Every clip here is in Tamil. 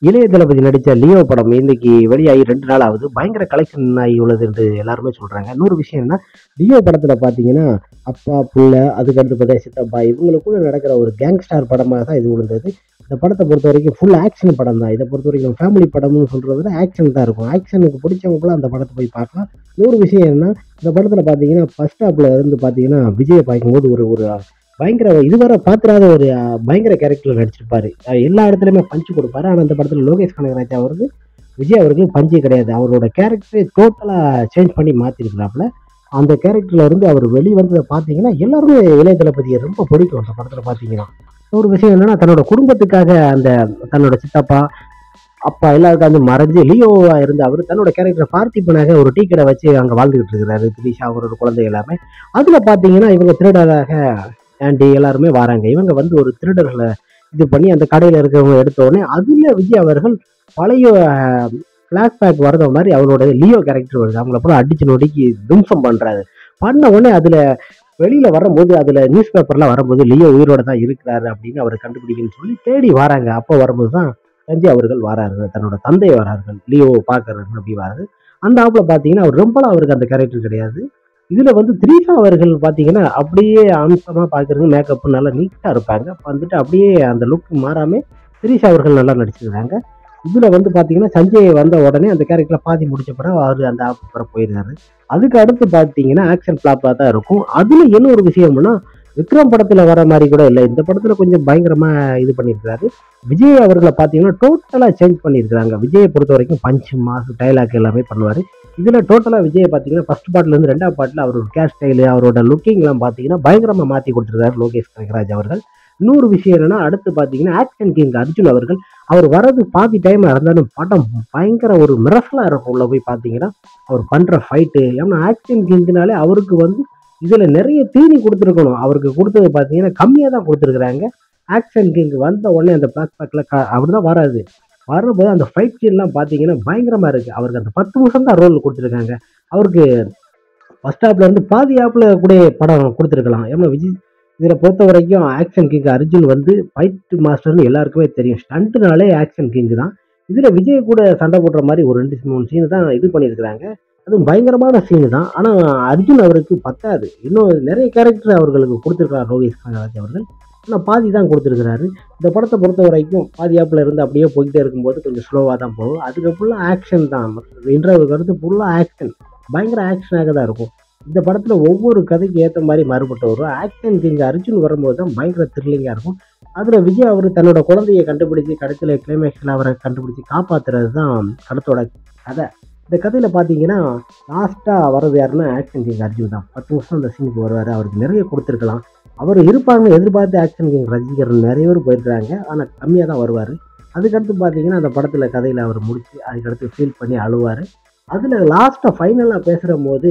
இளைய தளபதி நடித்த லியோ படம் இன்னைக்கு வெளியாகி ரெண்டு நாள் ஆகுது பயங்கர கலெக்ஷன் ஆகி உள்ளது என்று எல்லாருமே சொல்றாங்க இன்னொரு விஷயம் என்ன லியோ படத்துல பாத்தீங்கன்னா அப்பா புள்ள அதுக்கடுத்து பார்த்தா சித்தப்பா இவங்களுக்குள்ள நடக்கிற ஒரு கேங்ஸ்டார் படமாக தான் இது விழுந்தது இந்த படத்தை பொறுத்த வரைக்கும் ஃபுல் ஆக்ஷன் படம் தான் இதை பொறுத்த வரைக்கும் ஃபேமிலி படம்னு சொல்றத விட ஆக்ஷன் தான் இருக்கும் ஆக்ஷனுக்கு பிடிச்சவங்க கூட அந்த படத்தை போய் பார்க்கலாம் இன்னொரு விஷயம் என்ன இந்த படத்துல பாத்தீங்கன்னா ஃபர்ஸ்ட் ஹாப்ல இருந்து பாத்தீங்கன்னா விஜயை பார்க்கும்போது ஒரு ஒரு பயங்கர இதுவரை பார்த்துடாத ஒரு அஹ், பயங்கர கேரக்டர் நடிச்சிருப்பாரு அஹ், எல்லா இடத்துலையுமே பஞ்சு கொடுப்பாரு ஆனால் அந்த படத்தில் லோகேஷ் கனகராஜ் அவருக்கு விஜய் அவருக்கு பஞ்சே கிடையாது அவரோட கேரக்டரை டோட்டலாக சேஞ்ச் பண்ணி மாற்றிருக்கிறாப்புல அந்த கேரக்டர்ல இருந்து அவர் வெளியே வந்ததை பார்த்தீங்கன்னா எல்லாருமே இளைய தளபதியை ரொம்ப பிடிக்கும் அந்த படத்தில் பார்த்தீங்கன்னா ஒரு விஷயம் என்னன்னா தன்னோட குடும்பத்துக்காக அந்த தன்னோட சித்தப்பா அப்பா எல்லாருக்கும் வந்து மறைஞ்சு லியோவா இருந்த அவர் தன்னோட கேரக்டர் பார்த்திபனாக ஒரு டீ கடை வச்சு அங்கே வாழ்ந்துகிட்டு இருக்கிறாரு திரிஷா அவரோட குழந்தை எல்லாமே அதில் பார்த்தீங்கன்னா இவங்க திருடராக ஆண்டி எல்லாருமே வராங்க இவங்க வந்து ஒரு திருடர்களை இது பண்ணி அந்த கடையில் இருக்கிறவங்க எடுத்த உடனே அதில் விஜய் அவர்கள் பழைய ஃப்ளாஷ்பேக் வரத மாதிரி அவரோட லியோ கேரக்டர் வருது அவங்கள போல அடிச்சு நொடிக்கி தும்சம் பண்ணுறாரு பண்ண உடனே அதில் வெளியில் வரும்போது அதில் நியூஸ் பேப்பர்லாம் வரும்போது லியோ உயிரோட தான் இருக்கிறாரு அப்படின்னு அவர் கண்டுபிடிக்கணும்னு சொல்லி தேடி வராங்க அப்போ வரும்போது தான் சஞ்சய் அவர்கள் வராரு தன்னோட தந்தை வரார்கள் லியோவை பார்க்கறது அப்படி வராரு அந்த ஆப்பில் பார்த்தீங்கன்னா அவர் ரொம்பலாம் அவருக்கு அந்த கேரக்டர் கிடையாது இதுல வந்து த்ரீஷா அவர்கள் பாத்தீங்கன்னா அப்படியே அம்சமா பாக்குறது மேக்கப் நல்லா நீட்டா இருப்பாங்க வந்துட்டு அப்படியே அந்த லுக் மாறாம த்ரீஷா அவர்கள் நல்லா நடிச்சிருக்காங்க இதுல வந்து பாத்தீங்கன்னா சஞ்சய் வந்த உடனே அந்த கேரக்டர்ல பாதி முடிச்ச பிறகு அவர் அந்த ஆப் பிறகு போயிருந்தாரு அதுக்கு அடுத்து பாத்தீங்கன்னா ஆக்ஷன் பிளாப்பா தான் இருக்கும் அதுல என்ன ஒரு விஷயம்னா விக்ரம் படத்துல வர மாதிரி கூட இல்லை இந்த படத்துல கொஞ்சம் பயங்கரமா இது பண்ணியிருக்காரு விஜய் அவர்களை பாத்தீங்கன்னா டோட்டலா சேஞ்ச் பண்ணியிருக்காங்க விஜயை பொறுத்த வரைக்கும் பஞ்ச் மாஸ் டைலாக் எல்லாமே பண்ணுவாரு இதுல டோட்டலா விஜய் பாத்தீங்கன்னா ஃபர்ஸ்ட் பார்ட்ல இருந்து ரெண்டாவது பார்ட்ல அவரோட கேர் ஸ்டைலு அவரோட லுக்கிங் எல்லாம் பாத்தீங்கன்னா பயங்கரமா மாத்தி கொடுத்துருக்காரு லோகேஷ் கனகராஜ் அவர்கள் இன்னொரு விஷயம் என்னன்னா அடுத்து பாத்தீங்கன்னா ஆக்ஷன் கிங் அர்ஜுன் அவர்கள் அவர் வரது பாதி டைம் இருந்தாலும் படம் பயங்கர ஒரு மிரசலா இருக்கும் உள்ள போய் பாத்தீங்கன்னா அவர் பண்ற ஃபைட்டு ஏன்னா ஆக்ஷன் கிங்னாலே அவருக்கு வந்து இதுல நிறைய தீனி கொடுத்துருக்கணும் அவருக்கு கொடுத்தது பாத்தீங்கன்னா கம்மியா தான் கொடுத்துருக்குறாங்க ஆக்ஷன் கிங் வந்த உடனே அந்த பிளாக் பேக்ல அவர் தான் வராது வரும்போது அந்த ஃபைட் சீன்லாம் பார்த்தீங்கன்னா பயங்கரமா இருக்கு அவருக்கு அந்த பத்து நிமிஷம் தான் ரோல் கொடுத்துருக்காங்க அவருக்கு ஃபர்ஸ்ட் ஹாப்ல இருந்து பாதி ஹாப்ல கூட படம் கொடுத்துருக்கலாம் ஏன்னா விஜய் இதில் பொறுத்த வரைக்கும் ஆக்ஷன் கிங் அர்ஜுன் வந்து ஃபைட் மாஸ்டர்னு எல்லாருக்குமே தெரியும் ஸ்டண்ட்டுனாலே ஆக்ஷன் கிங் தான் இதில் விஜய் கூட சண்டை போடுற மாதிரி ஒரு ரெண்டு மூணு சீன் தான் இது பண்ணியிருக்கிறாங்க அதுவும் பயங்கரமான சீனு தான் ஆனால் அர்ஜுன் அவருக்கு பத்தாது இன்னும் நிறைய கேரக்டர் அவர்களுக்கு கொடுத்துருக்காரு ரோகேஷ் கனகராஜ் அவர்கள் ஆனால் பாதி தான் கொடுத்துருக்கிறாரு இந்த படத்தை பொறுத்த வரைக்கும் பாதி ஆப்பில் இருந்து அப்படியே போய்கிட்டே இருக்கும்போது கொஞ்சம் ஸ்லோவாக தான் போகும் அதுக்கு ஃபுல்லாக ஆக்ஷன் தான் இன்டர்வியூக்கு அடுத்து ஃபுல்லாக ஆக்ஷன் பயங்கர ஆக்ஷனாக தான் இருக்கும் இந்த படத்தில் ஒவ்வொரு கதைக்கு ஏற்ற மாதிரி மாறுபட்டு வரும் ஆக்ஷன் கிங் அர்ஜுன் வரும்போது தான் பயங்கர த்ரில்லிங்காக இருக்கும் அதில் விஜய் அவர் தன்னோட குழந்தையை கண்டுபிடிச்சி கடைசியில் கிளைமேக்ஸில் அவரை கண்டுபிடிச்சி காப்பாற்றுறது தான் படத்தோட கதை இந்த கதையில் பார்த்தீங்கன்னா லாஸ்ட்டாக வர்றது யாருன்னா ஆக்ஷன் கிங் அர்ஜுன் தான் பத்து வருஷம் அந்த சீனுக்கு வருவார் அவருக்கு நிறைய கொடுத்துருக்கலாம் அவர் இருப்பாங்கன்னு எதிர்பார்த்து ஆக்ஷன் கிங் ரசிகர்கள் நிறைய பேர் போயிருக்கிறாங்க ஆனால் கம்மியாக தான் வருவார் அதுக்கடுத்து பார்த்தீங்கன்னா அந்த படத்தில் கதையில் அவர் முடிச்சு அதுக்கடுத்து ஃபீல் பண்ணி அழுவார் அதில் லாஸ்ட்டாக ஃபைனலாக பேசுகிற போது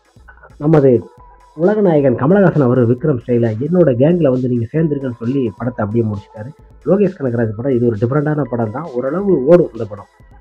நமது உலகநாயகன் கமலஹாசன் அவர் விக்ரம் ஸ்டைலில் என்னோட கேங்கில் வந்து நீங்கள் சேர்ந்துருக்கன்னு சொல்லி படத்தை அப்படியே முடிச்சிட்டாரு லோகேஷ் கனகராஜ் படம் இது ஒரு டிஃப்ரெண்டான படம் தான் ஓரளவு ஓடும் இந்த படம்